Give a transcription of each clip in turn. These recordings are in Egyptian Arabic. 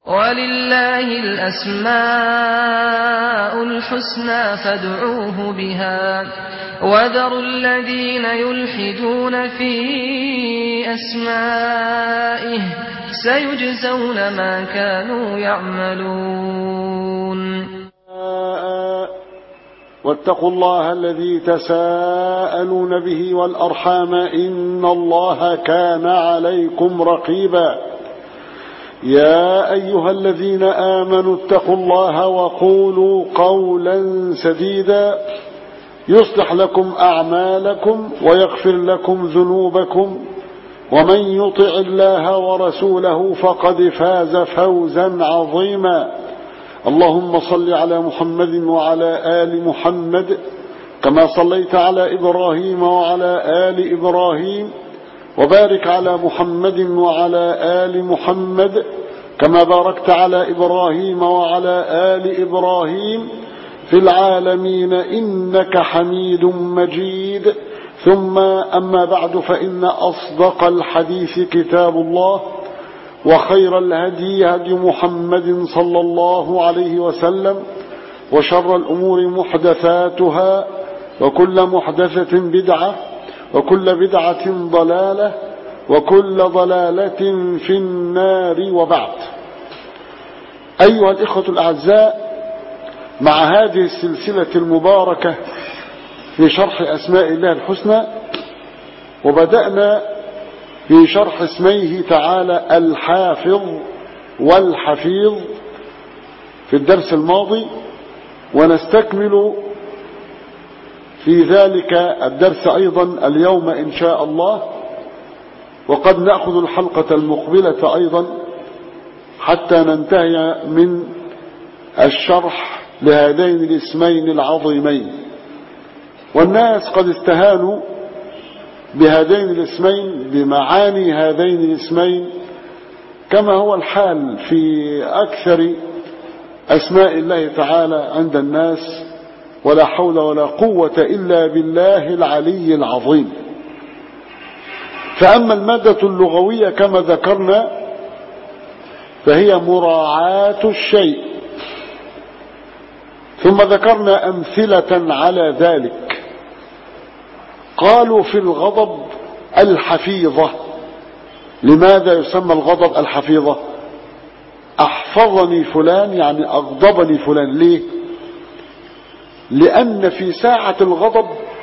ولله الأسماء الحسنى فادعوه بها وذروا الذين يلحدون في أسمائه سيجزون ما كانوا يعملون واتقوا الله الذي تساءلون به والأرحام إن الله كان عليكم رقيبا يا أيها الذين آمنوا اتقوا الله وقولوا قولا سديدا يصلح لكم أعمالكم ويغفر لكم ذنوبكم ومن يطع الله ورسوله فقد فاز فوزا عظيما اللهم صل على محمد وعلى آل محمد كما صليت على إبراهيم وعلى آل إبراهيم وبارك على محمد وعلى آل محمد كما باركت على إبراهيم وعلى آل إبراهيم في العالمين إنك حميد مجيد ثم أما بعد فإن أصدق الحديث كتاب الله وخير الهدي هدي محمد صلى الله عليه وسلم وشر الأمور محدثاتها وكل محدثة بدعة وكل بدعة ضلالة وكل ضلالة في النار وبعد أيها الإخوة الأعزاء مع هذه السلسلة المباركة في شرح أسماء الله الحسنى وبدأنا في شرح اسميه تعالى الحافظ والحفيظ في الدرس الماضي ونستكمل في ذلك الدرس أيضا اليوم إن شاء الله وقد نأخذ الحلقة المقبلة أيضا حتى ننتهي من الشرح لهذين الاسمين العظيمين والناس قد استهانوا بهذين الاسمين بمعاني هذين الاسمين كما هو الحال في أكثر أسماء الله تعالى عند الناس ولا حول ولا قوة إلا بالله العلي العظيم فأما المادة اللغوية كما ذكرنا فهي مراعاة الشيء ثم ذكرنا أمثلة على ذلك قالوا في الغضب الحفيظة لماذا يسمى الغضب الحفيظة أحفظني فلان يعني أغضبني فلان ليه لأن في ساعة الغضب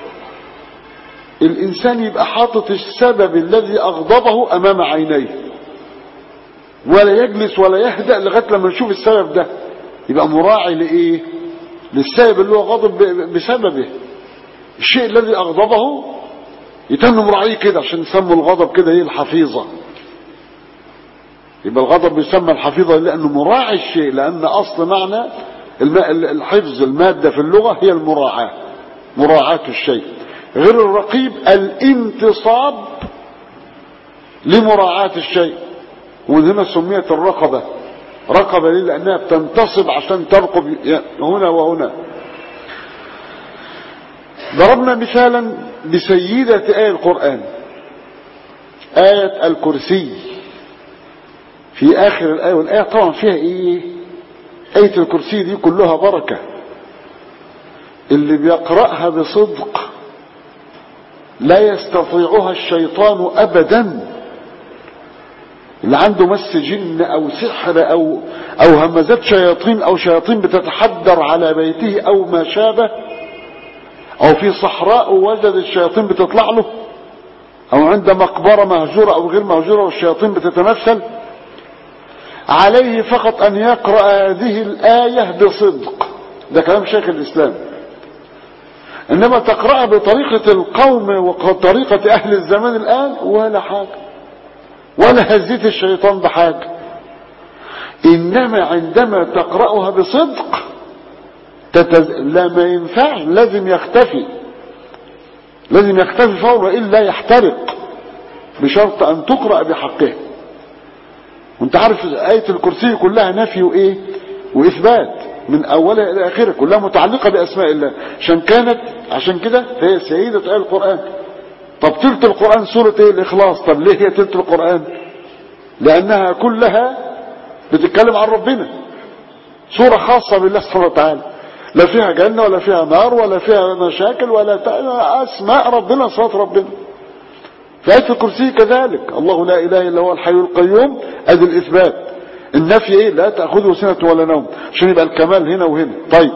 الإنسان يبقى حاطط السبب الذي أغضبه أمام عينيه ولا يجلس ولا يهدأ لغاية لما نشوف السبب ده يبقى مراعي لإيه للسبب اللي هو غضب بسببه الشيء الذي أغضبه يتم مراعيه كده عشان يسموا الغضب كده هي الحفيظة يبقى الغضب يسمى الحفيظة لأنه مراعي الشيء لأن أصل معنى الحفظ المادة في اللغة هي المراعاة مراعاة الشيء غير الرقيب الانتصاب لمراعاة الشيء ومن هنا سميت الرقبة رقبة ليه لأنها بتنتصب عشان ترقب هنا وهنا ضربنا مثالا بسيدة آية القرآن آية الكرسي في آخر الآية والآية طبعا فيها إيه آية الكرسي دي كلها بركة اللي بيقرأها بصدق لا يستطيعها الشيطان أبدا اللي عنده مس جن أو سحر أو, أو همزات شياطين أو شياطين بتتحدر على بيته أو ما شابه أو في صحراء وجد الشياطين بتطلع له أو عند مقبرة مهجورة أو غير مهجورة والشياطين بتتمثل عليه فقط أن يقرأ هذه الآية بصدق ده كلام شيخ الإسلام إنما تقرأها بطريقة القوم وطريقة أهل الزمان الآن ولا حاجة ولا هزيت الشيطان بحاجة إنما عندما تقرأها بصدق تتز... لا ما ينفع لازم يختفي لازم يختفي فورا إلا يحترق بشرط أن تقرأ بحقه وانت عارف آية الكرسي كلها نفي وإيه وإثبات من أولها إلى آخرها كلها متعلقة بأسماء الله عشان كانت عشان كده هي سيدة آية القرآن طب تلت القرآن سورة إيه الإخلاص طب ليه هي تلت القرآن لأنها كلها بتتكلم عن ربنا صورة خاصة بالله سبحانه وتعالى لا فيها جنة ولا فيها نار ولا فيها مشاكل ولا أسماء ربنا صفات ربنا في آية الكرسي كذلك الله لا إله إلا هو الحي القيوم أدي الإثبات النفي إيه لا تأخذه سنة ولا نوم عشان يبقى الكمال هنا وهنا طيب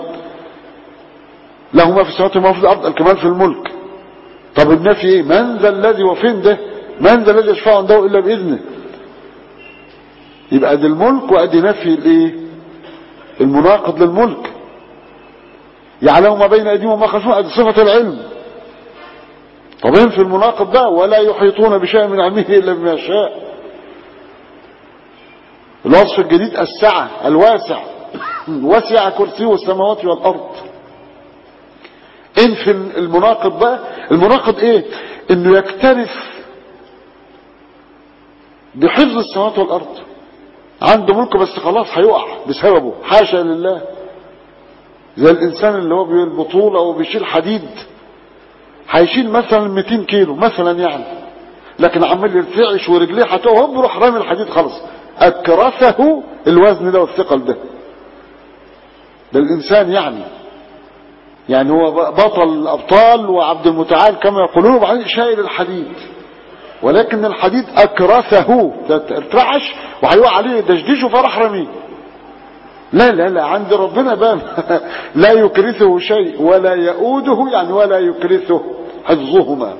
له ما في السماوات وما في الأرض الكمال في الملك طب النفي إيه من ذا الذي وفين ده من ذا الذي يشفع عنده إلا بإذنه يبقى ادي الملك وادي نفي الايه المناقض للملك يعلم ما بين ايديهم وما خلفهم ادي صفه العلم طب في المناقض ده ولا يحيطون بشيء من علمه الا بما شاء الوصف الجديد السعه الواسع وسع كرسيه السماوات والارض ان في المناقض بقى المناقض ايه انه يكترث بحفظ السماوات والارض عنده ملك بس خلاص هيقع بسببه حاشا لله زي الانسان اللي هو بالبطولة او بيشيل حديد هيشيل مثلا 200 كيلو مثلا يعني لكن عمال يرتعش ورجليه هتقع هو بيروح رامي الحديد خلاص اكرثه الوزن ده والثقل ده ده الانسان يعني يعني هو بطل الابطال وعبد المتعال كما يقولون وبعدين شايل الحديد ولكن الحديد اكرثه ارتعش وهيقع عليه دشدشه فراح رميه لا لا لا عند ربنا بان لا يكرثه شيء ولا يؤوده يعني ولا يكرثه حفظهما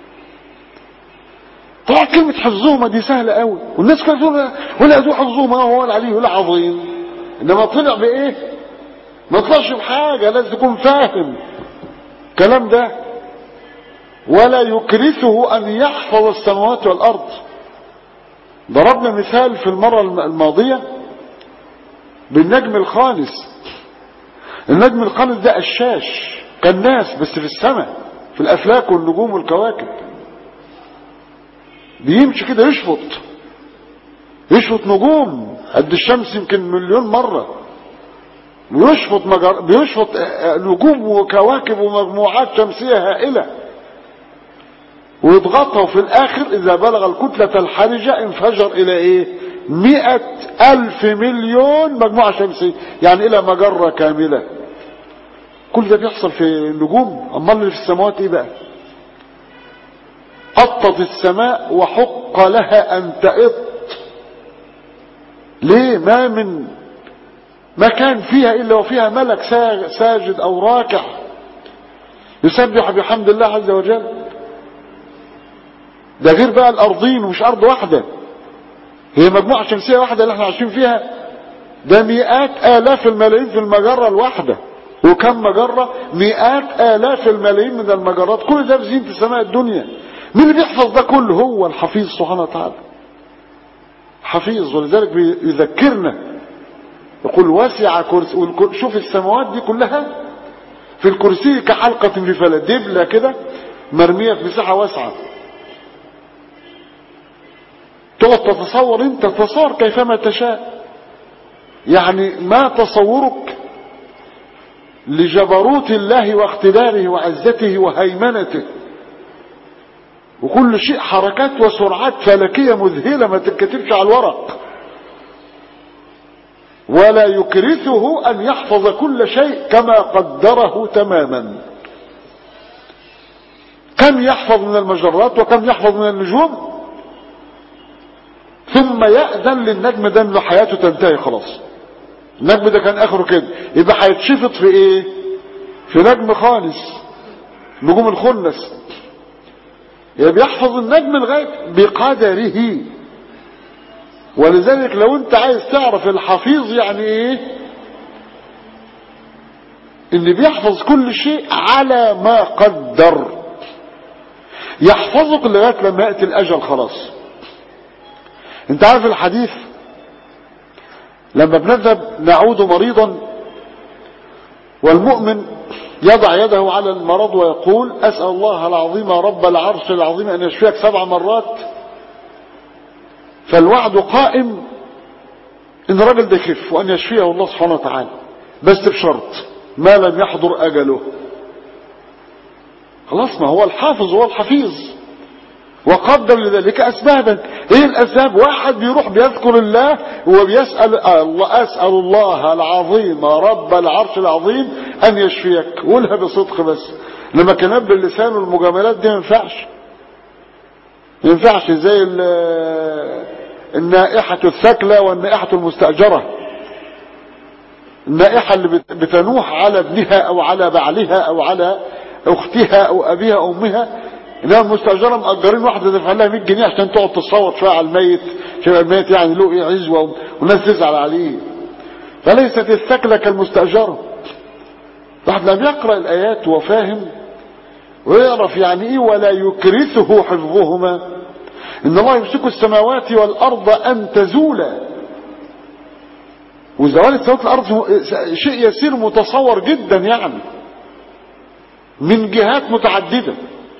طبعا كلمة حفظهما دي سهلة قوي والناس كانت تقول ولا يدو حفظهما هو العلي ولا عظيم انما طلع بايه ما طلعش بحاجة لازم تكون فاهم الكلام ده ولا يكرثه أن يحفظ السماوات والأرض ضربنا مثال في المرة الماضية بالنجم الخالص النجم الخالص ده قشاش كان ناس بس في السماء في الأفلاك والنجوم والكواكب بيمشي كده يشفط يشفط نجوم قد الشمس يمكن مليون مرة بيشفط, مجر... بيشفط نجوم وكواكب ومجموعات شمسية هائلة ويضغطها في الاخر اذا بلغ الكتلة الحرجة انفجر الى ايه مئة الف مليون مجموعة شمسية يعني الى مجرة كاملة كل ده بيحصل في النجوم امال اللي في السماوات ايه بقى قطت السماء وحق لها ان تئط ليه ما من مكان فيها الا وفيها ملك ساجد او راكع يسبح بحمد الله عز وجل ده غير بقى الارضين ومش ارض واحدة هي مجموعة شمسية واحدة اللي احنا عايشين فيها ده مئات الاف الملايين في المجرة الواحدة وكم مجرة مئات الاف الملايين من المجرات كل ده بزينة السماء الدنيا مين اللي بيحفظ ده كله هو الحفيظ سبحانه وتعالى حفيظ ولذلك بيذكرنا يقول وسع كرسي شوف السماوات دي كلها في الكرسي كحلقة في فلا دبلة كده مرمية في مساحة واسعة تقعد تتصور انت تصور كيفما تشاء يعني ما تصورك لجبروت الله واقتداره وعزته وهيمنته وكل شيء حركات وسرعات فلكية مذهلة ما تتكتبش على الورق ولا يكرثه أن يحفظ كل شيء كما قدره تماما كم يحفظ من المجرات وكم يحفظ من النجوم ثم يأذن للنجم ده انه حياته تنتهي خلاص النجم ده كان اخره كده يبقى هيتشفط في ايه في نجم خالص نجوم الخنس يبقى بيحفظ النجم لغايه بقدره ولذلك لو انت عايز تعرف الحفيظ يعني ايه ان بيحفظ كل شيء على ما قدر يحفظك لغايه لما ياتي الاجل خلاص انت عارف الحديث لما بنذهب نعود مريضا والمؤمن يضع يده على المرض ويقول أسأل الله العظيم رب العرش العظيم أن يشفيك سبع مرات فالوعد قائم إن الراجل ده يخف وأن يشفيه الله سبحانه وتعالى بس بشرط ما لم يحضر أجله خلاص ما هو الحافظ هو الحفيظ وقدر لذلك أسبابا ايه الأسباب واحد بيروح بيذكر الله وبيسأل الله أسأل الله العظيم رب العرش العظيم أن يشفيك قولها بصدق بس لما كان باللسان والمجاملات دي ما ينفعش ما ينفعش زي النائحة الثكلى والنائحة المستأجرة النائحة اللي بتنوح على ابنها أو على بعلها أو على أختها أو أبيها أو أمها انها المستأجرة مأجرين واحدة دفع لها 100 جنيه عشان تقعد تصوت شوية على الميت شوية الميت يعني له ايه عزوة والناس تزعل عليه فليست الثكلة كالمستأجرة واحد لم يقرأ الآيات وفاهم ويعرف يعني ايه ولا يكرثه حفظهما ان الله يمسك السماوات والأرض أن تزولا وزوال السماوات والأرض شيء يسير متصور جدا يعني من جهات متعددة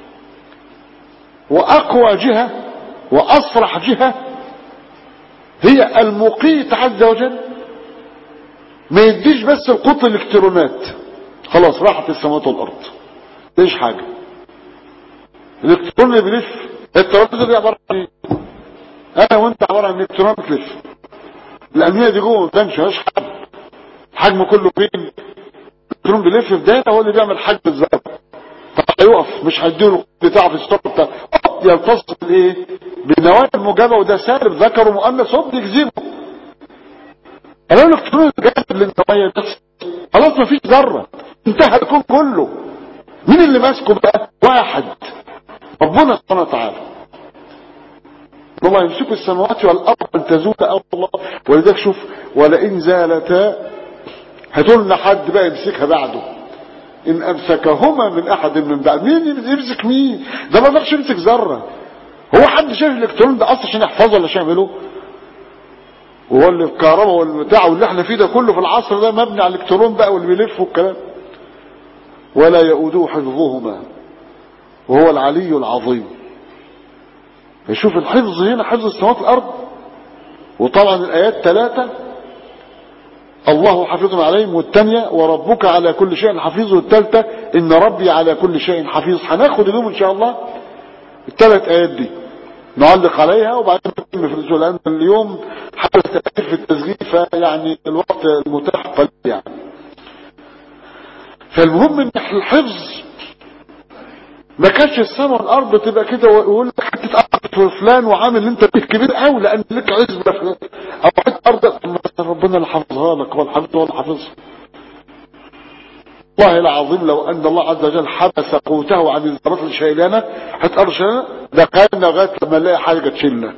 وأقوى جهة وأصرح جهة هي المقيت عز وجل ما يديش بس القط الالكترونات خلاص راحت السماوات والأرض ليش حاجة الالكترون اللي بيلف الترابيزه دي عبارة عن ايه انا وانت عبارة عن الكترون بتلف الأمنية دي جوه ما قدامش مش حجم حجمه كله فين الالكترون بيلف في دايره هو اللي بيعمل حجم الذره هيقف مش هيديله بتاعه في الستوب بتاع يلتصق بالايه بالنواه الموجبه وده سالب ذكر ومؤنث هو بيجذبه لو الالكترون جاذب للنوايا خلاص مفيش ذره انتهى الكون كله مين اللي ماسكه بقى واحد ربنا سبحانه وتعالى الله يمسك السماوات والارض ان تزول او الله ولذلك شوف ولئن زالتا هتقولنا حد بقى يمسكها بعده ان امسكهما من احد من بعد مين يمسك مين ده ما يقدرش يمسك ذره هو حد شايف الالكترون ده اصلا عشان يحفظه ولا عشان يعمله وهو اللي الكهرباء والبتاع واللي احنا فيه ده كله في العصر ده مبني على الالكترون بقى واللي بيلف والكلام ولا يؤوده حفظهما وهو العلي العظيم يشوف الحفظ هنا حفظ السماوات والارض وطبعا الايات ثلاثه الله حفيظ عليهم والثانية وربك على كل شيء حفيظ والثالثة إن ربي على كل شيء حفيظ هناخد اليوم إن شاء الله الثلاث آيات دي نعلق عليها وبعدين نتم في الأسبوع لأن اليوم حدث تأثير في التسجيل فيعني الوقت المتاح قليل يعني فالمهم إن الحفظ ما كانش السماء والارض تبقى كده ويقول لك حته ارض في فلان وعامل اللي انت فيه كبير قوي لان لك عزبه فلان او حته ارض ربنا اللي حافظها لك هو الحافظ هو اللي حافظها والله العظيم لو ان الله عز وجل حبس قوته عن الذرات الشيلانه حتى ارض شيلانه ده كان لغايه لما نلاقي حاجه تشيلنا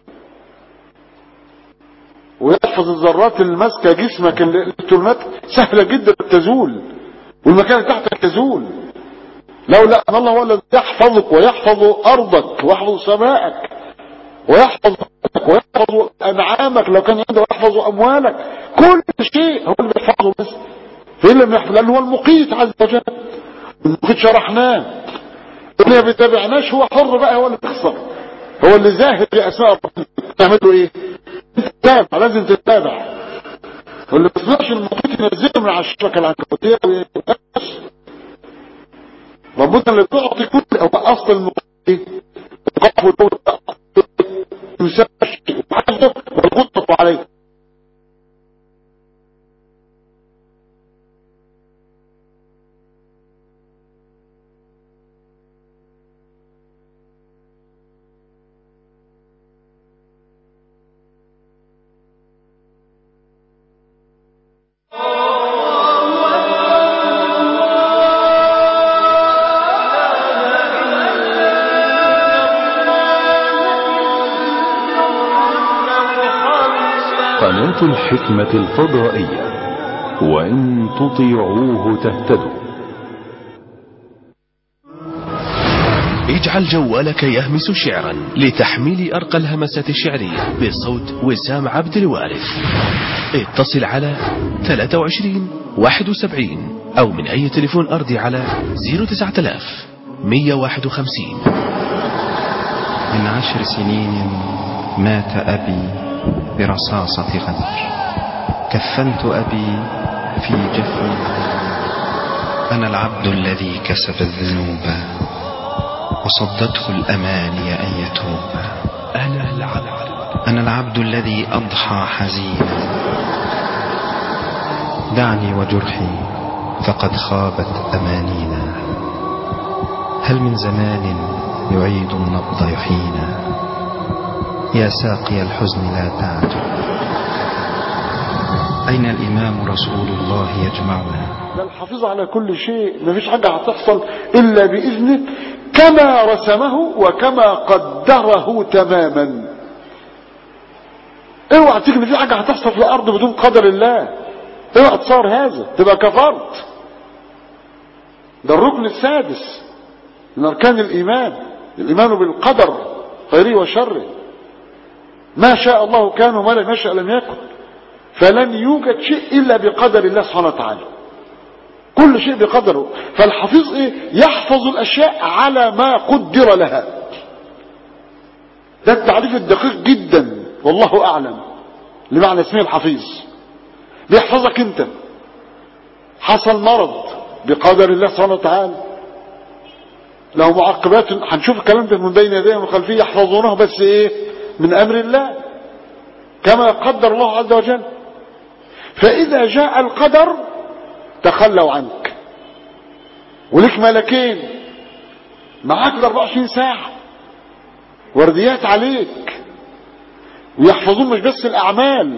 ويحفظ الذرات اللي ماسكه جسمك الالكترونات سهله جدا تزول والمكان اللي تحتك تزول لولا ان الله هو الذي يحفظك ويحفظ ارضك ويحفظ سماءك ويحفظ ويحفظ انعامك لو كان عنده يحفظ اموالك كل شيء هو اللي بيحفظه بس فإن لم يحفظ لانه هو المقيت عز وجل المقيت شرحناه اللي ما بيتابعناش هو حر بقى هو اللي بيخسر هو اللي زاهد في اسماء ربنا تعمل له ايه تتابع لازم تتابع واللي ما بيسمعش المقيت ينزله من على الشبكه العنكبوتيه ربنا اللي تعطي كل او اصل المقيت القف والدولة يسمى وحفظه والغطة عليه قناة الحكمة الفضائية وإن تطيعوه تهتدوا اجعل جوالك يهمس شعرا لتحميل أرقى الهمسات الشعرية بصوت وسام عبد الوارث اتصل على 23 71 أو من أي تليفون أرضي على 09000 151 من عشر سنين مات أبي برصاصة غدر كفنت أبي في جفن أنا العبد الذي كسب الذنوب وصدته الأماني أن يتوب أنا العبد أنا العبد الذي أضحى حزينا دعني وجرحي فقد خابت أمانينا هل من زمان يعيد النبض يحيينا يا ساقي الحزن لا تعجب أين الإمام رسول الله يجمعنا ده الحافظ على كل شيء مفيش حاجة هتحصل إلا بإذنه كما رسمه وكما قدره تماما اوعى تيجي ان في حاجة هتحصل في الأرض بدون قدر الله اوعى تصار هذا تبقى كفرت ده الركن السادس من أركان الإيمان الإيمان بالقدر خيره وشره ما شاء الله كان وما لم يشاء لم يكن فلن يوجد شيء إلا بقدر الله سبحانه وتعالى كل شيء بقدره فالحفيظ إيه؟ يحفظ الأشياء على ما قدر لها ده التعريف الدقيق جدا والله أعلم لمعنى اسمه الحفيظ بيحفظك انت حصل مرض بقدر الله سبحانه وتعالى له معقبات هنشوف الكلام ده من بين يديه ومن خلفيه يحفظونه بس ايه من امر الله كما قدر الله عز وجل فاذا جاء القدر تخلوا عنك ولك ملكين معاك ال 24 ساعة ورديات عليك ويحفظون مش بس الأعمال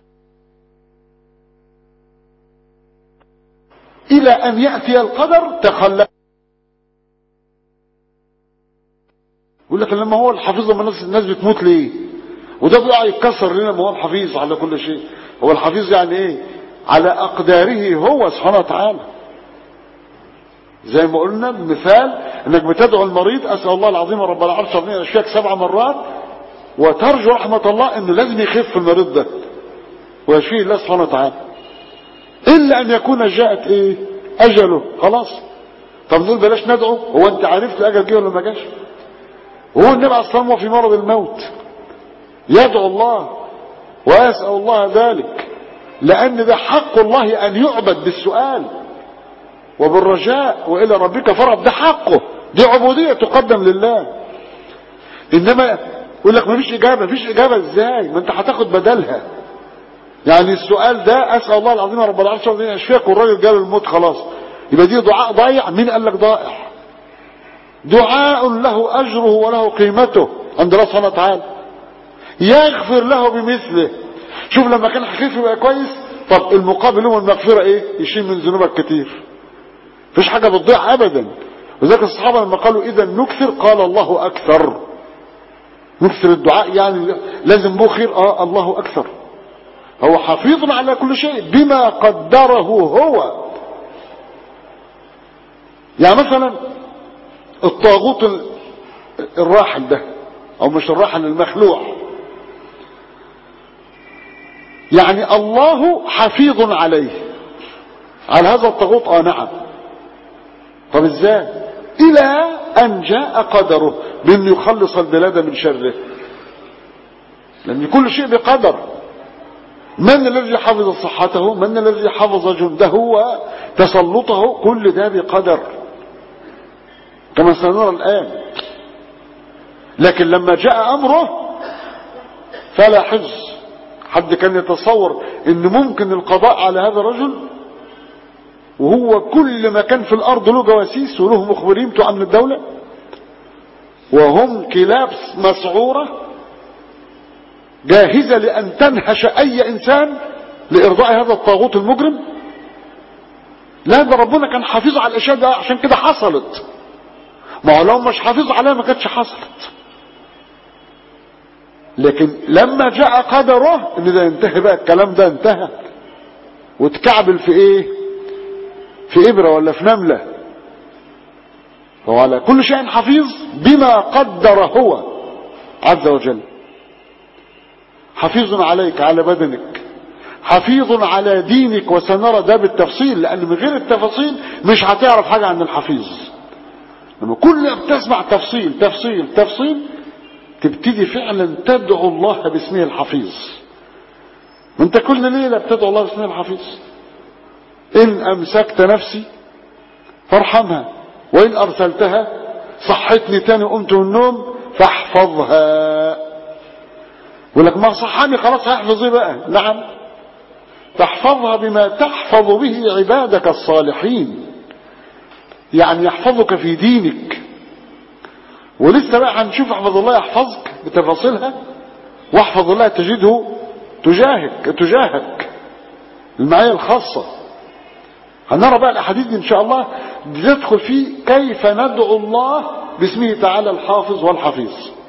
إلى أن يأتي القدر تخلى يقول لك لما هو الحفيظ لما الناس الناس بتموت ليه وده بيقع يتكسر لنا ما هو الحفيظ على كل شيء هو الحفيظ يعني ايه على أقداره هو سبحانه وتعالى زي ما قلنا مثال انك بتدعو المريض اسال الله العظيم رب العرش العظيم ان يشفيك سبع مرات وترجو رحمه الله انه لازم يخف المريض ده ويشفيه الله سبحانه وتعالى الا ان يكون جاءت ايه اجله خلاص طب نقول بلاش ندعو هو انت عرفت الاجل جه ولا ما جاش هو النبي عليه الصلاه والسلام في مرض الموت يدعو الله ويسال الله ذلك لان ده حق الله ان يعبد بالسؤال وبالرجاء والى ربك فرب ده حقه دي عبوديه تقدم لله انما يقول لك مفيش اجابه مفيش اجابه ازاي ما انت هتاخد بدلها يعني السؤال ده اسال الله العظيم رب العرش العظيم يشفيك والراجل جاله الموت خلاص يبقى دي دعاء ضايع مين قال لك ضائع دعاء له اجره وله قيمته عند الله سبحانه وتعالى يغفر له بمثله شوف لما كان خفيف يبقى كويس طب المقابل له المغفره ايه يشيل من ذنوبك كتير مفيش حاجه بتضيع ابدا وذلك الصحابه لما قالوا اذا نكثر قال الله اكثر نكثر الدعاء يعني لازم به خير اه الله اكثر هو حفيظ على كل شيء بما قدره هو يعني مثلا الطاغوت الراحل ده او مش الراحل المخلوع يعني الله حفيظ عليه على هذا الطاغوت اه نعم طب ازاي الى ان جاء قدره بان يخلص البلاد من شره لان كل شيء بقدر من الذي حفظ صحته من الذي حفظ جنده وتسلطه كل ده بقدر كما سنرى الآن لكن لما جاء أمره فلا حفظ حد كان يتصور ان ممكن القضاء على هذا الرجل وهو كل ما كان في الارض له جواسيس وله مخبرين بتوع امن الدولة وهم كلاب مسعورة جاهزة لان تنهش اي انسان لارضاء هذا الطاغوت المجرم لا ده ربنا كان حافظ على الاشياء ده عشان كده حصلت ما هو لو مش حافظ عليها ما كانتش حصلت لكن لما جاء قدره ان ده ينتهي بقى الكلام ده انتهى وتكعبل في ايه في ابرة ولا في نملة هو على كل شيء حفيظ بما قدر هو عز وجل حفيظ عليك على بدنك حفيظ على دينك وسنرى ده بالتفصيل لان من غير التفاصيل مش هتعرف حاجة عن الحفيظ لما كل ما بتسمع تفصيل تفصيل تفصيل تبتدي فعلا تدعو الله باسمه الحفيظ ما انت كل ليلة بتدعو الله باسمه الحفيظ ان امسكت نفسي فارحمها وان ارسلتها صحتني تاني قمت من النوم فاحفظها يقول لك ما صحاني خلاص هيحفظ ايه بقى نعم تحفظها بما تحفظ به عبادك الصالحين يعني يحفظك في دينك ولسه بقى هنشوف احفظ الله يحفظك بتفاصيلها واحفظ الله تجده تجاهك تجاهك المعايا الخاصة هنرى بقى الاحاديث دي ان شاء الله تدخل في كيف ندعو الله باسمه تعالى الحافظ والحفيظ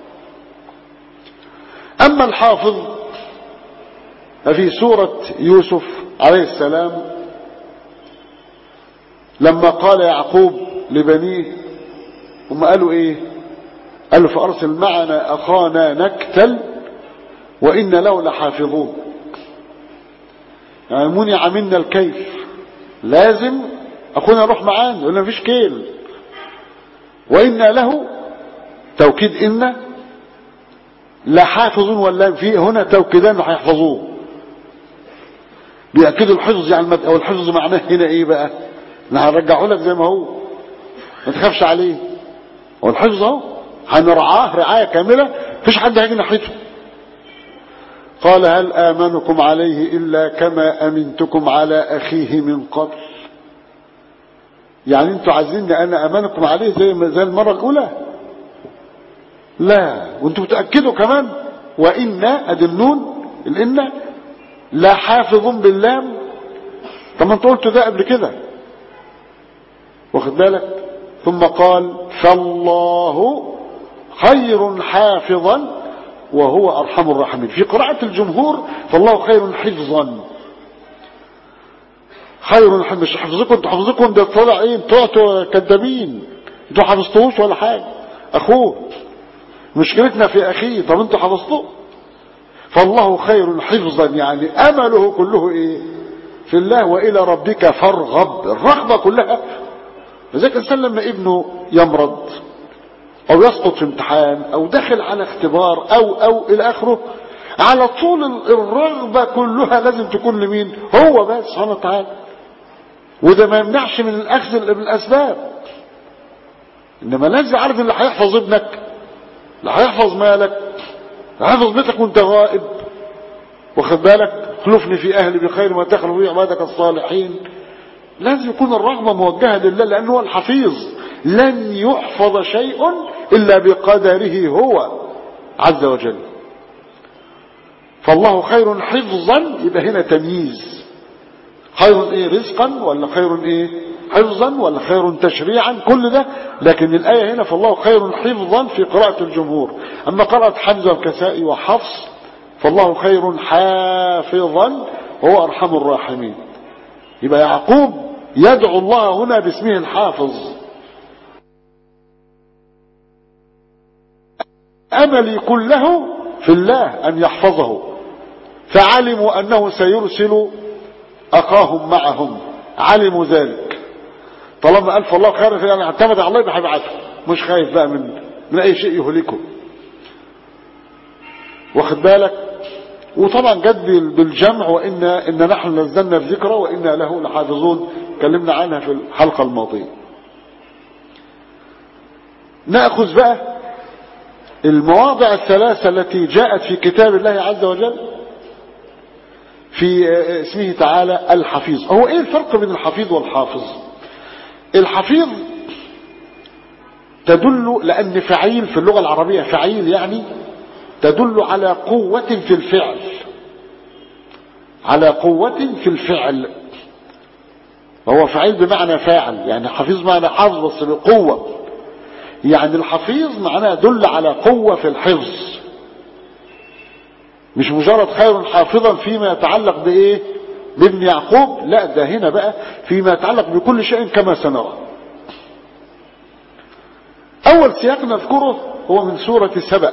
اما الحافظ ففي سورة يوسف عليه السلام لما قال يعقوب لبنيه هم قالوا ايه قالوا فارسل معنا اخانا نكتل وان له لحافظون يعني منع منا الكيف لازم اخونا يروح معانا يقول مفيش كيل وان له توكيد ان لا حافظون ولا في هنا توكيدان هيحفظوه بيأكدوا الحفظ يعني المد... او الحفظ معناه هنا ايه بقى انا هرجعه لك زي ما هو ما تخافش عليه هو الحفظ اهو هنرعاه رعاية كاملة مفيش حد هيجي ناحيته قال هل آمنكم عليه إلا كما أمنتكم على أخيه من قبل يعني انتوا عايزين أنا أمنكم عليه زي زي المرة الأولى لا وانتوا بتأكدوا كمان وإن أدي النون الإن لا حافظ باللام طب ما انت قلت ده قبل كده واخد بالك ثم قال فالله خير حافظا وهو أرحم الراحمين في قراءة الجمهور فالله خير حفظا خير مش حفظكم انتوا حفظكم ده طلع ايه انتوا كدابين انتوا حفظتوش ولا حاجة اخوه مشكلتنا في اخيه طب انتوا حفظتوه فالله خير حفظا يعني امله كله ايه في الله والى ربك فارغب الرغبة كلها لذلك الانسان لما ابنه يمرض او يسقط في امتحان او داخل على اختبار او او الى اخره على طول الرغبة كلها لازم تكون لمين هو بس سبحانه وتعالى وده ما يمنعش من الاخذ بالاسباب انما لازم عارف اللي هيحفظ ابنك اللي هيحفظ مالك هيحفظ بيتك وانت غائب واخد بالك خلفني في اهلي بخير ما تخلوا في عبادك الصالحين لازم يكون الرغبة موجهة لله لانه هو الحفيظ لن يحفظ شيء إلا بقدره هو عز وجل فالله خير حفظا يبقى هنا تمييز خير ايه رزقا ولا خير ايه حفظا ولا خير تشريعا كل ده لكن الآية هنا فالله خير حفظا في قراءة الجمهور أما قراءة حمزة والكسائي وحفص فالله خير حافظا وهو أرحم الراحمين يبقى يعقوب يدعو الله هنا باسمه الحافظ أملي كله في الله أن يحفظه فعلموا أنه سيرسل أخاهم معهم علموا ذلك طالما ألف الله خير يعني اعتمد على الله يبقى هيبعته مش خايف بقى من من أي شيء يهلكه واخد بالك وطبعا جد بالجمع وإن إن نحن نزلنا الذكرى وإنا له لحافظون اتكلمنا عنها في الحلقة الماضية نأخذ بقى المواضع الثلاثة التي جاءت في كتاب الله عز وجل في اسمه تعالى الحفيظ هو ايه الفرق بين الحفيظ والحافظ الحفيظ تدل لأن فعيل في اللغة العربية فعيل يعني تدل على قوة في الفعل على قوة في الفعل وهو فعيل بمعنى فاعل يعني حفيظ معنى حافظ بس بقوة يعني الحفيظ معناه دل على قوة في الحفظ مش مجرد خير حافظا فيما يتعلق بايه بابن يعقوب لا ده هنا بقى فيما يتعلق بكل شيء كما سنرى اول سياق نذكره هو من سورة سبأ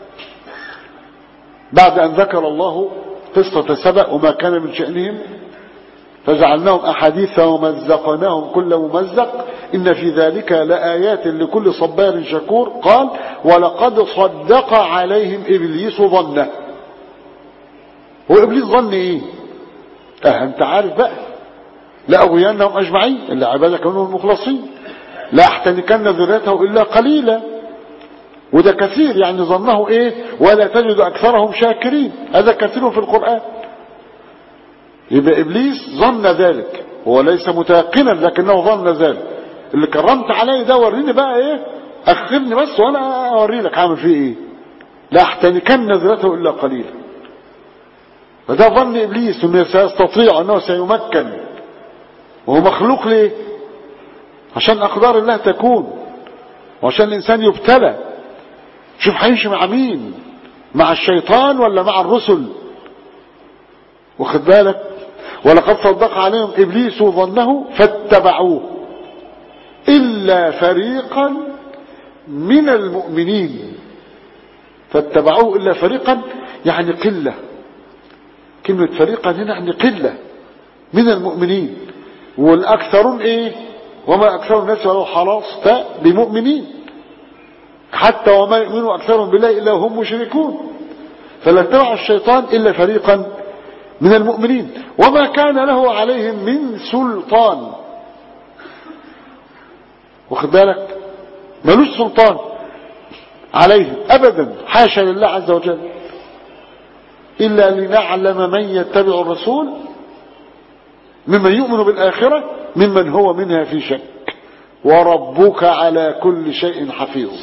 بعد ان ذكر الله قصة سبأ وما كان من شأنهم فجعلناهم أحاديث ومزقناهم كل ممزق إن في ذلك لآيات لكل صبار شكور قال ولقد صدق عليهم إبليس ظنه هو إبليس ظن إيه اه أنت عارف بقى لأغوينهم أجمعين اللي عبادك منهم المخلصين لا احتنكن ذريته إلا قليلا وده كثير يعني ظنه ايه ولا تجد أكثرهم شاكرين هذا كثير في القرآن يبقى إبليس ظن ذلك هو ليس متيقنا لكنه ظن ذلك اللي كرمت عليه ده وريني بقى ايه اخرني بس وانا اوري لك هعمل فيه ايه لا احتنكن ذرته الا قليلا فده ظن ابليس انه سيستطيع انه سيمكن وهو مخلوق ليه عشان اقدار الله تكون وعشان الانسان يبتلى شوف هيمشي مع مين مع الشيطان ولا مع الرسل واخد بالك ولقد صدق عليهم ابليس ظنه فاتبعوه الا فريقا من المؤمنين فاتبعوه الا فريقا يعني قله كلمه فريقا هنا يعني قله من المؤمنين والاكثرون ايه وما اكثر الناس ولو حرصت بمؤمنين حتى وما يؤمن اكثرهم بالله الا هم مشركون فلا اتبع الشيطان الا فريقا من المؤمنين وما كان له عليهم من سلطان واخد بالك ملوش سلطان عليهم ابدا حاشا لله عز وجل الا لنعلم من يتبع الرسول ممن يؤمن بالاخره ممن هو منها في شك وربك على كل شيء حفيظ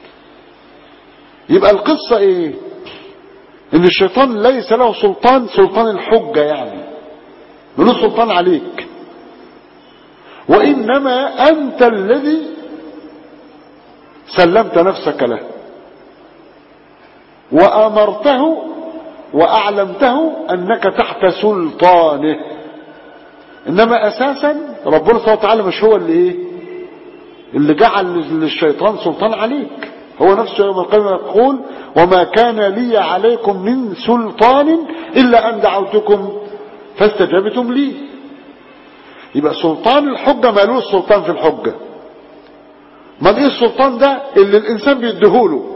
يبقى القصه ايه ان الشيطان ليس له سلطان سلطان الحجة يعني ملوش سلطان عليك وانما انت الذي سلمت نفسك له وامرته واعلمته انك تحت سلطانه انما اساسا ربنا سبحانه وتعالى مش هو اللي ايه اللي جعل للشيطان سلطان عليك هو نفسه يوم القيامة يقول وما كان لي عليكم من سلطان إلا أن دعوتكم فاستجبتم لي يبقى سلطان الحجة مالوش سلطان في الحجة ما ايه السلطان ده اللي الإنسان بيديهوله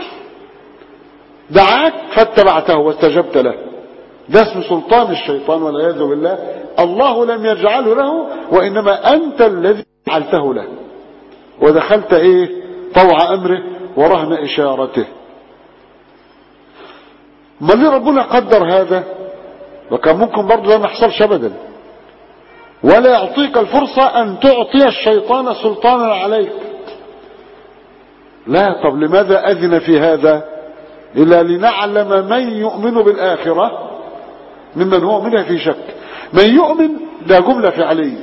دعاك فاتبعته واستجبت له ده اسم سلطان الشيطان والعياذ بالله الله لم يجعله له وإنما أنت الذي جعلته له ودخلت ايه طوع أمره ورهن إشارته ما ليه ربنا قدر هذا وكان ممكن برضه ده ما يحصلش ابدا ولا يعطيك الفرصة ان تعطي الشيطان سلطانا عليك لا طب لماذا اذن في هذا الا لنعلم من يؤمن بالاخرة ممن هو منها في شك من يؤمن ده جملة فعلية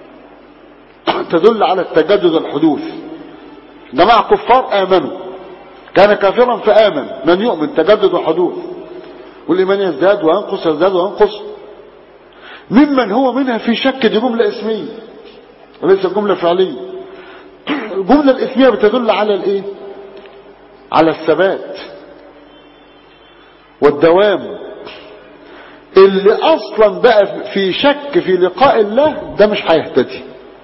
تدل على التجدد الحدوث جماعة كفار آمنوا كان كافرا فآمن من يؤمن تجدد وحدوث والإيمان يزداد وينقص يزداد وينقص ممن هو منها في شك دي جملة اسمية وليس جملة فعلية الجملة الاسمية بتدل على الايه على الثبات والدوام اللي اصلا بقى في شك في لقاء الله ده مش هيهتدي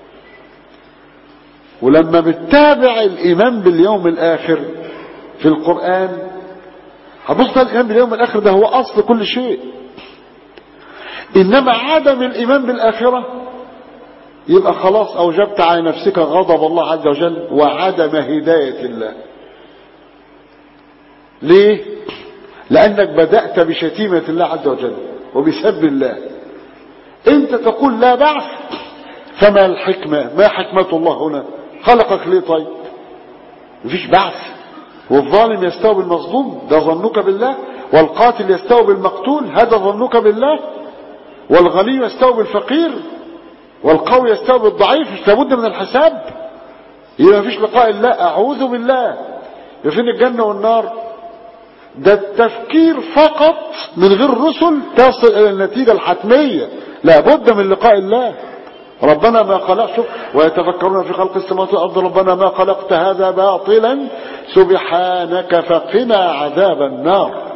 ولما بتتابع الإيمان باليوم الآخر في القرآن هبص الإيمان باليوم الآخر ده هو أصل كل شيء إنما عدم الإيمان بالآخرة يبقى خلاص أوجبت على نفسك غضب الله عز وجل وعدم هداية الله ليه لأنك بدأت بشتيمة الله عز وجل وبسب الله انت تقول لا بعث فما الحكمة ما حكمة الله هنا خلقك ليه طيب مفيش بعث والظالم يستوي بالمظلوم ده ظنك بالله والقاتل يستوي بالمقتول هذا ظنك بالله والغني يستوي بالفقير والقوي يستوي بالضعيف مش لابد من الحساب يبقى مفيش لقاء الله اعوذ بالله يبقى فين الجنة والنار ده التفكير فقط من غير رسل تصل الى النتيجة الحتمية لابد من لقاء الله ربنا ما خلق شوف ويتفكرون في خلق السماوات والارض ربنا ما خلقت هذا باطلا سبحانك فقنا عذاب النار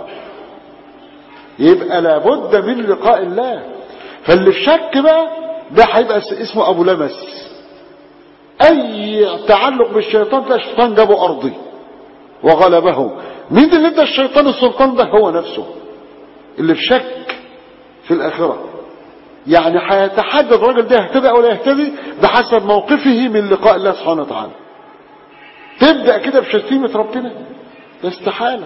يبقى لابد من لقاء الله فاللي في شك بقى ده هيبقى اسمه ابو لمس اي تعلق بالشيطان تلاقي الشيطان جابه ارضي وغلبه مين اللي ادى الشيطان السلطان ده هو نفسه اللي في شك في الاخره يعني هيتحدد الراجل ده يهتدي او لا يهتدي بحسب موقفه من لقاء الله سبحانه وتعالى تبدأ كده بشتيمة ربنا ده استحالة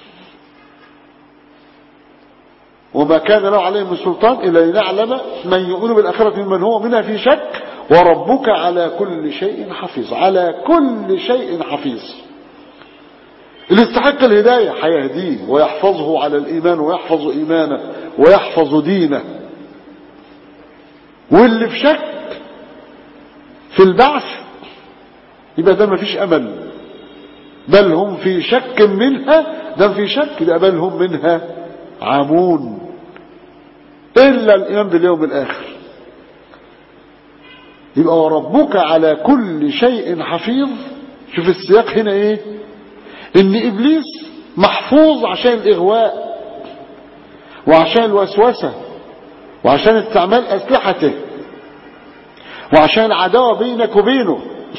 وما كان له عليه من سلطان إلا لنعلم من يؤمن بالآخرة ممن هو منها في شك وربك على كل شيء حفيظ على كل شيء حفيظ اللي يستحق الهداية هيهديه ويحفظه على الإيمان ويحفظ إيمانه ويحفظ دينه واللي في شك في البعث يبقى ده مفيش أمل بل هم في شك منها ده في شك يبقى بل هم منها عامون إلا الإيمان باليوم الآخر يبقى وربك على كل شيء حفيظ شوف السياق هنا ايه ان ابليس محفوظ عشان الاغواء وعشان الوسوسة وعشان استعمال اسلحته وعشان العداوة بينك وبينه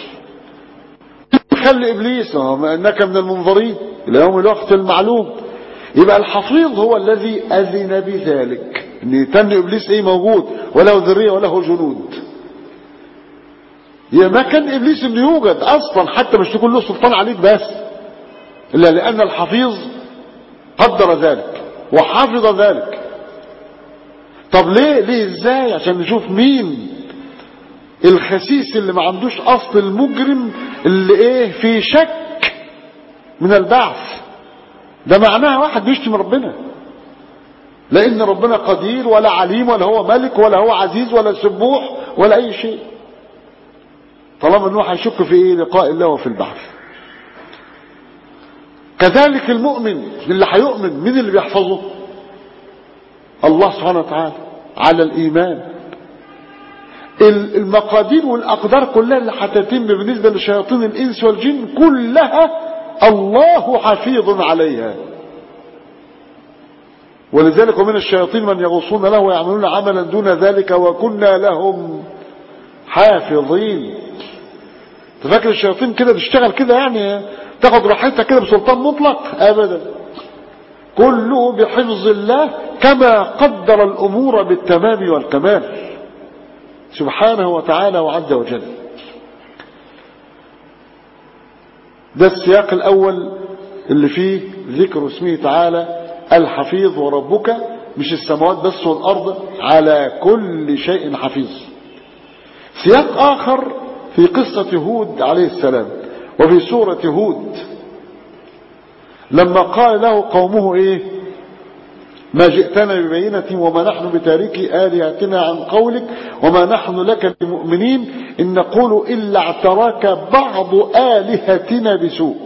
خلي ابليس انك من المنظرين الى يوم الوقت المعلوم يبقى الحفيظ هو الذي اذن بذلك ان يتن ابليس ايه موجود وله ذرية وله جنود يا ما كان ابليس انه يوجد اصلا حتى مش تكون له سلطان عليك بس الا لان الحفيظ قدر ذلك وحافظ ذلك طب ليه ليه ازاي عشان نشوف مين الخسيس اللي ما عندوش اصل المجرم اللي ايه في شك من البعث ده معناها واحد بيشتم ربنا لان ربنا قدير ولا عليم ولا هو ملك ولا هو عزيز ولا سبوح ولا اي شيء طالما انه هيشك في ايه لقاء الله وفي البحث كذلك المؤمن اللي هيؤمن مين اللي بيحفظه الله سبحانه وتعالى على الايمان المقادير والاقدار كلها اللي هتتم بالنسبه لشياطين الانس والجن كلها الله حفيظ عليها ولذلك ومن الشياطين من يغوصون له ويعملون عملا دون ذلك وكنا لهم حافظين تفكر الشياطين كده تشتغل كده يعني تاخد راحتها كده بسلطان مطلق ابدا كله بحفظ الله كما قدر الامور بالتمام والكمال سبحانه وتعالى وعز وجل ده السياق الاول اللي فيه ذكر اسمه تعالى الحفيظ وربك مش السماوات بس والارض على كل شيء حفيظ سياق اخر في قصة هود عليه السلام وفي سورة هود لما قال له قومه ايه ما جئتنا ببينة وما نحن بتاركي آلهتنا عن قولك وما نحن لك بمؤمنين إن نقول إلا اعتراك بعض آلهتنا بسوء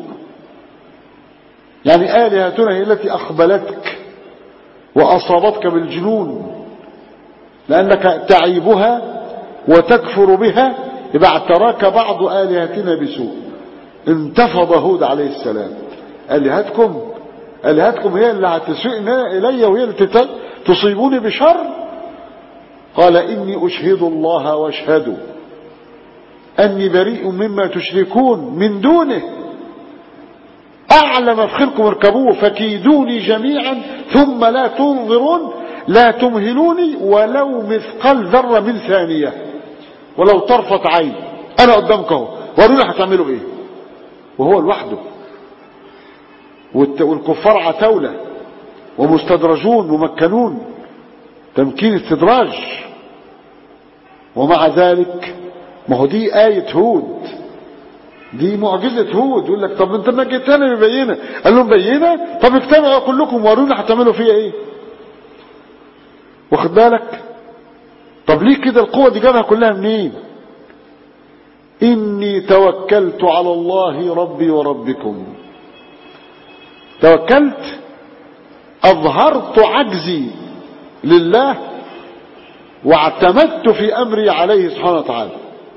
يعني آلهتنا هي التي أخبلتك وأصابتك بالجنون لأنك تعيبها وتكفر بها يبقى اعتراك بعض آلهتنا بسوء انتفض هود عليه السلام آلهتكم آلهتكم هي اللي هتسئنا إلي وهي اللي تصيبوني بشر قال إني أشهد الله واشهدوا أني بريء مما تشركون من دونه أعلم بخيركم اركبوه فكيدوني جميعا ثم لا تنظرون لا تمهلوني ولو مثقال ذرة من ثانية ولو طرفة عين أنا قدامك اهو وروني هتعملوا إيه وهو لوحده والكفار عتاولة ومستدرجون ممكنون تمكين استدراج ومع ذلك ما هو دي آية هود دي معجزة هود يقول لك طب انت ما جيتنا ببينة قال لهم بينة طب اجتمعوا كلكم ورونا هتعملوا فيها ايه واخد بالك طب ليه كده القوة دي جابها كلها منين إني توكلت على الله ربي وربكم توكلت أظهرت عجزي لله واعتمدت في أمري عليه سبحانه وتعالى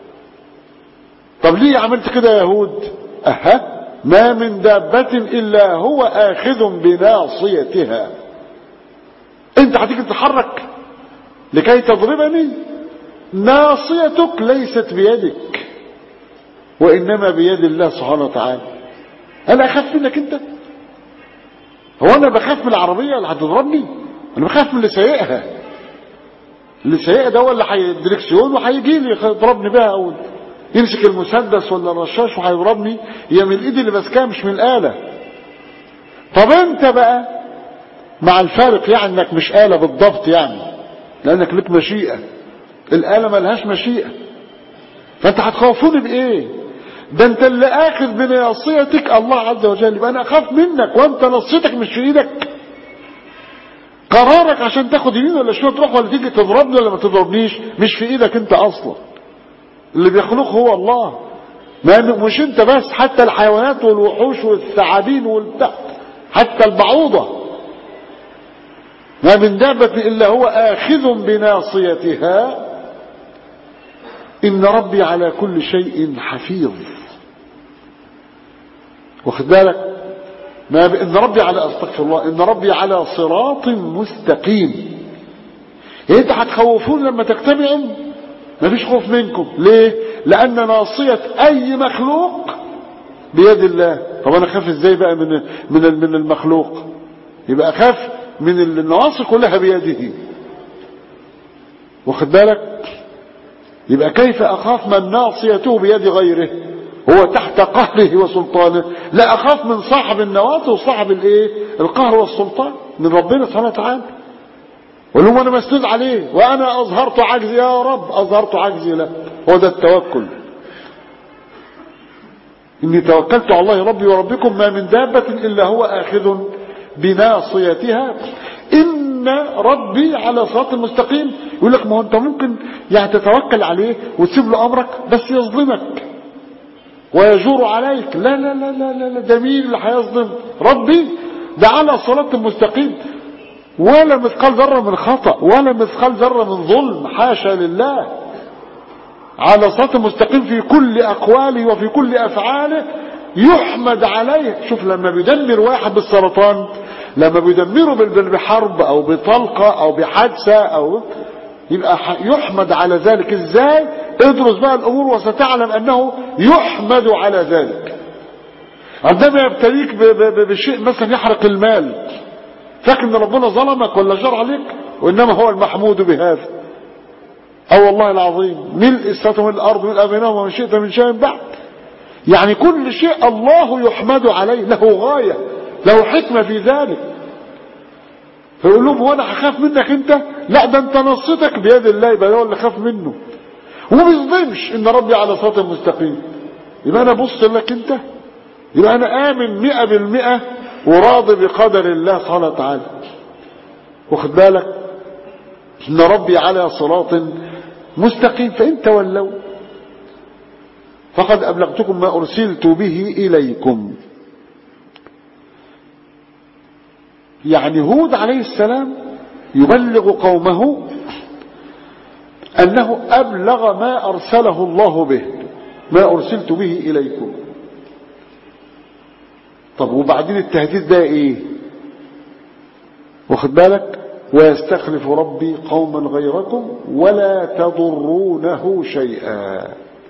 طب ليه عملت كده يا يهود أها ما من دابة إلا هو آخذ بناصيتها انت هتيجي تتحرك لكي تضربني ناصيتك ليست بيدك وإنما بيد الله سبحانه وتعالى أنا أخاف منك أنت هو أنا بخاف من العربية اللي هتضربني أنا بخاف من اللي سايقها اللي سايق ده هو اللي هيدركسيون وهيجي لي يضربني بها او يمسك المسدس ولا الرشاش وهيضربني هي من الايد اللي ماسكاها مش من الاله طب انت بقى مع الفارق يعني انك مش اله بالضبط يعني لانك لك مشيئه الاله ملهاش مشيئه فانت هتخوفوني بايه ده انت اللي اخذ بناصيتك الله عز وجل يبقى انا اخاف منك وانت نصيتك مش في ايدك قرارك عشان تاخد يمين ولا شمال تروح ولا تيجي تضربني ولا ما تضربنيش مش في ايدك انت اصلا اللي بيخلق هو الله ما مش انت بس حتى الحيوانات والوحوش والثعابين والبتاع حتى البعوضة ما من دابة إلا هو آخذ بناصيتها إن ربي على كل شيء حفيظ واخد بالك ما ب... إن ربي على أستغفر الله إن ربي على صراط مستقيم يعني أنت هتخوفون لما تجتمعوا مفيش خوف منكم ليه لأن ناصية أي مخلوق بيد الله طب أنا أخاف إزاي بقى من من من المخلوق يبقى أخاف من النواصي كلها بيده واخد بالك يبقى كيف أخاف من ناصيته بيد غيره هو تحت قهره وسلطانه لا أخاف من صاحب النواصي وصاحب الايه القهر والسلطان من ربنا سبحانه وتعالى ولو أنا مسنود عليه وأنا أظهرت عجزي يا رب أظهرت عجزي له هو ده التوكل إني توكلت على الله ربي وربكم ما من دابة إلا هو آخذ بناصيتها إن ربي على صراط المستقيم يقول لك ما هو أنت ممكن يعني تتوكل عليه وتسيب له أمرك بس يظلمك ويجور عليك لا لا لا لا لا, لا ده مين اللي هيظلم ربي ده على صراط المستقيم ولا مثقال ذرة من خطأ ولا مثقال ذرة من ظلم حاشا لله على صراط المستقيم في كل أقواله وفي كل أفعاله يحمد عليه شوف لما بيدمر واحد بالسرطان لما بيدمره بحرب أو بطلقة أو بحادثة أو يبقى يحمد على ذلك ازاي ادرس بقى الأمور وستعلم أنه يحمد على ذلك عندما يبتليك بشيء مثلا يحرق المال فاكر ان ربنا ظلمك ولا جار عليك وانما هو المحمود بهذا او والله العظيم ملء السماوات من الارض من بينهما وما شئت من شيء بعد يعني كل شيء الله يحمد عليه له غاية له حكمة في ذلك فيقول لهم وانا هخاف منك انت لا ده انت نصيتك بيد الله يبقى هو اللي خاف منه وما بيظلمش ان ربي على صراط مستقيم يبقى انا بص لك انت يبقى انا امن مئة بالمئة وراضي بقدر الله سبحانه وتعالى واخد بالك ان ربي على صراط مستقيم فان تولوا فقد ابلغتكم ما ارسلت به اليكم يعني هود عليه السلام يبلغ قومه انه ابلغ ما ارسله الله به ما ارسلت به اليكم طب وبعدين التهديد ده ايه واخد بالك ويستخلف ربي قوما غيركم ولا تضرونه شيئا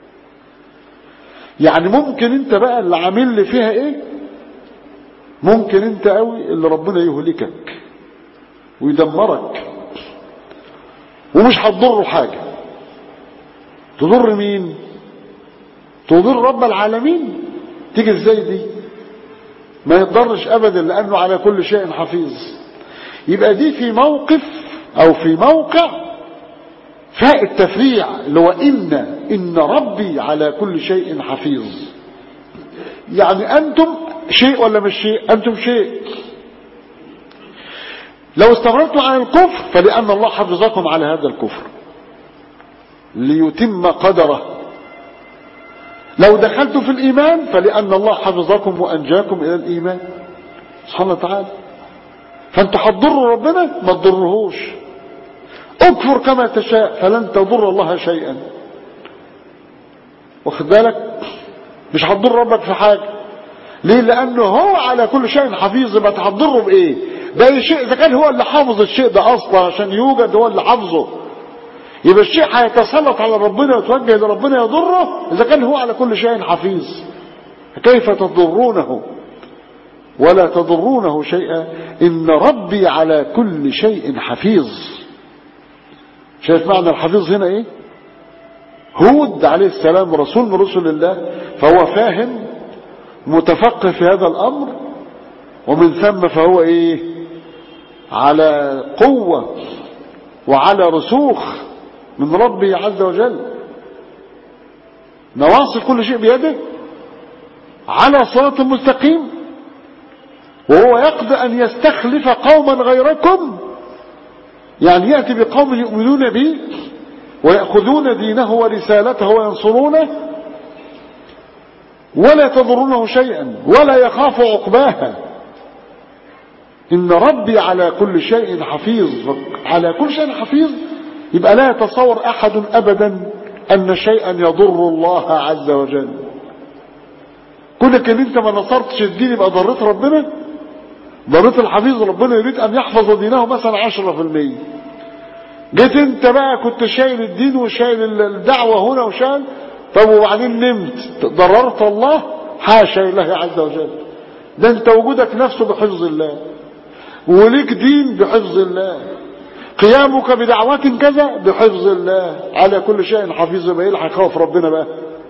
يعني ممكن انت بقى اللي عامل لي فيها ايه ممكن انت قوي اللي ربنا يهلكك ويدمرك ومش هتضره حاجة تضر مين تضر رب العالمين تيجي ازاي دي ما يضرش ابدا لانه على كل شيء حفيظ يبقى دي في موقف او في موقع فاء التفريع اللي هو ان ان ربي على كل شيء حفيظ يعني انتم شيء ولا مش شيء انتم شيء لو استمرتم على الكفر فلان الله حفظكم على هذا الكفر ليتم قدره لو دخلتم في الإيمان فلأن الله حفظكم وأنجاكم إلى الإيمان سبحانه وتعالى فأنتوا هتضروا ربنا ما تضرهوش اكفر كما تشاء فلن تضر الله شيئا واخد بالك مش هتضر ربك في حاجة ليه لأنه هو على كل شيء حفيظ يبقى هتضره بإيه ده أي شيء إذا كان هو اللي حافظ الشيء ده أصلا عشان يوجد هو اللي حافظه يبقى الشيء هيتسلط على ربنا ويتوجه لربنا يضره إذا كان هو على كل شيء حفيظ كيف تضرونه ولا تضرونه شيئا إن ربي على كل شيء حفيظ شايف معنى الحفيظ هنا ايه هود عليه السلام رسول من رسل الله فهو فاهم متفقه في هذا الامر ومن ثم فهو ايه على قوة وعلى رسوخ من ربه عز وجل نواصل كل شيء بيده على صراط مستقيم وهو يقضي أن يستخلف قوما غيركم يعني يأتي بقوم يؤمنون به ويأخذون دينه ورسالته وينصرونه ولا تضرونه شيئا ولا يخاف عقباها إن ربي على كل شيء حفيظ على كل شيء حفيظ يبقى لا يتصور أحد أبدا أن شيئا يضر الله عز وجل كونك ان انت ما نصرتش الدين يبقى ضريت ربنا ضريت الحفيظ ربنا يريد ان يحفظ دينه مثلا عشرة في المية جيت انت بقى كنت شايل الدين وشايل الدعوة هنا وشايل طب وبعدين نمت ضررت الله حاشا الله عز وجل ده انت وجودك نفسه بحفظ الله وليك دين بحفظ الله قيامك بدعوات كذا بحفظ الله على كل شيء حفيظ يبقى يلحق يخاف ربنا بقى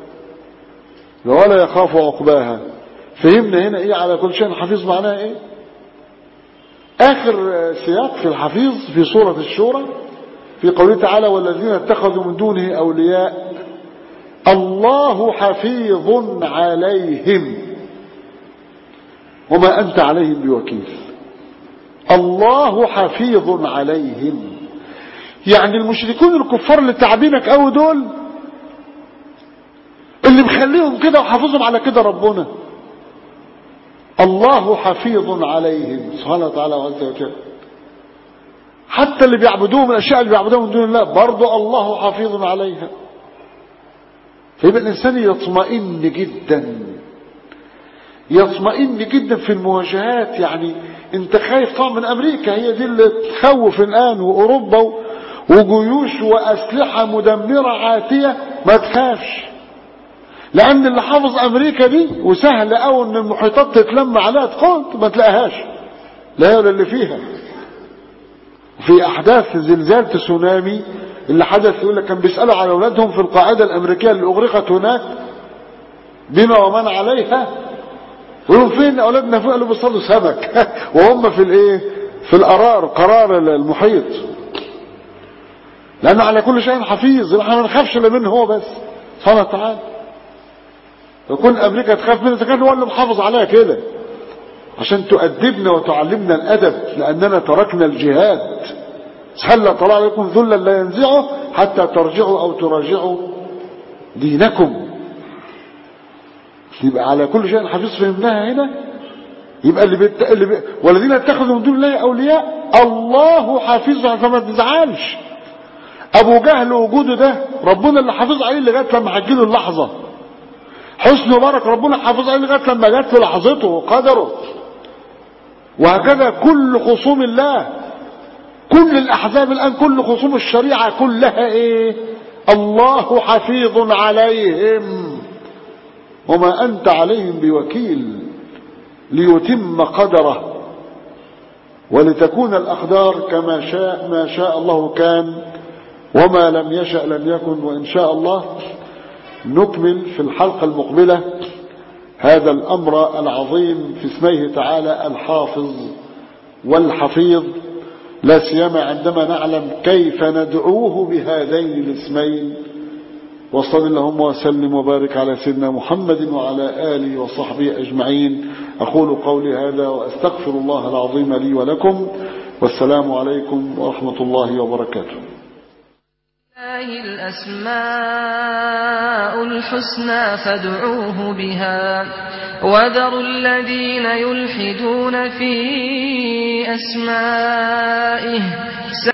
ولا يخاف عقباها فهمنا هنا ايه على كل شيء حفيظ معناها ايه اخر سياق في الحفيظ في سورة الشورى في قوله تعالى والذين اتخذوا من دونه اولياء الله حفيظ عليهم وما انت عليهم بوكيل الله حفيظ عليهم يعني المشركون الكفار اللي تعبينك قوي دول اللي مخليهم كده وحافظهم على كده ربنا الله حفيظ عليهم سبحانه وتعالى عز وجل حتى اللي بيعبدوهم الاشياء اللي بيعبدوها من دون الله برضه الله حفيظ عليها فيبقى الانسان يطمئن جدا يطمئن جدا في المواجهات يعني انت خايف طبعا من امريكا هي دي اللي تخوف الان واوروبا وجيوش واسلحه مدمره عاتيه ما تخافش لان اللي حافظ امريكا دي وسهل قوي ان المحيطات تتلم عليها تقول ما تلاقيهاش لا ولا اللي فيها في احداث زلزال تسونامي اللي حدث يقول لك كان بيسالوا على اولادهم في القاعده الامريكيه اللي اغرقت هناك بما ومن عليها ويقولوا فين اولادنا فوق قالوا بيصلوا سمك وهم في الايه في القرار قرار المحيط لان على كل شيء حفيظ احنا ما نخافش الا منه هو بس سبحانه وتعالى وكل امريكا تخاف منه كان هو اللي محافظ عليها كده عشان تؤدبنا وتعلمنا الادب لاننا تركنا الجهاد هل طلع عليكم ذلا لا ينزعه حتى ترجعوا او تراجعوا دينكم يبقى على كل شيء حفيظ فهمناها هنا يبقى اللي, بيت... اللي بي... والذين اتخذوا من دون الله اولياء الله حافظها فما تزعلش ابو جهل وجوده ده ربنا اللي حافظ عليه لغايه لما هتجيله اللحظه حسن مبارك ربنا حافظ عليه لغايه لما جت في لحظته وقدره وهكذا كل خصوم الله كل الاحزاب الان كل خصوم الشريعه كلها ايه الله حفيظ عليهم وما انت عليهم بوكيل ليتم قدره ولتكون الاقدار كما شاء ما شاء الله كان وما لم يشأ لم يكن وان شاء الله نكمل في الحلقة المقبلة هذا الأمر العظيم في اسمه تعالى الحافظ والحفيظ لا سيما عندما نعلم كيف ندعوه بهذين الاسمين وصل اللهم وسلم وبارك على سيدنا محمد وعلى آله وصحبه أجمعين أقول قولي هذا وأستغفر الله العظيم لي ولكم والسلام عليكم ورحمة الله وبركاته الله الأسماء الحسنى فادعوه بها وذروا الذين يلحدون في أسمائه